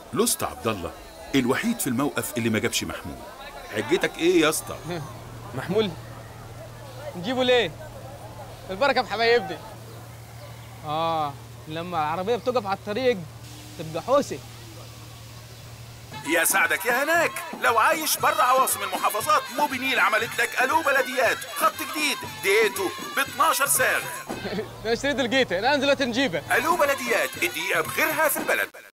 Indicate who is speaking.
Speaker 1: لست عبد الله الوحيد في الموقف اللي ما جابش محمول حجتك ايه يا اسطى
Speaker 2: محمول نجيبه ليه البركه في حبايبنا اه لما العربيه بتقف على الطريق تبقى حوسه
Speaker 1: يا سعدك يا هناك لو عايش بره عواصم المحافظات موبينيل عملت لك الو بلديات خط جديد دقيقته ب 12 ساغ
Speaker 2: انا اشتريت الجيتا الان دلوقتي نجيبه
Speaker 1: الو بلديات الدقيقه بخيرها في البلد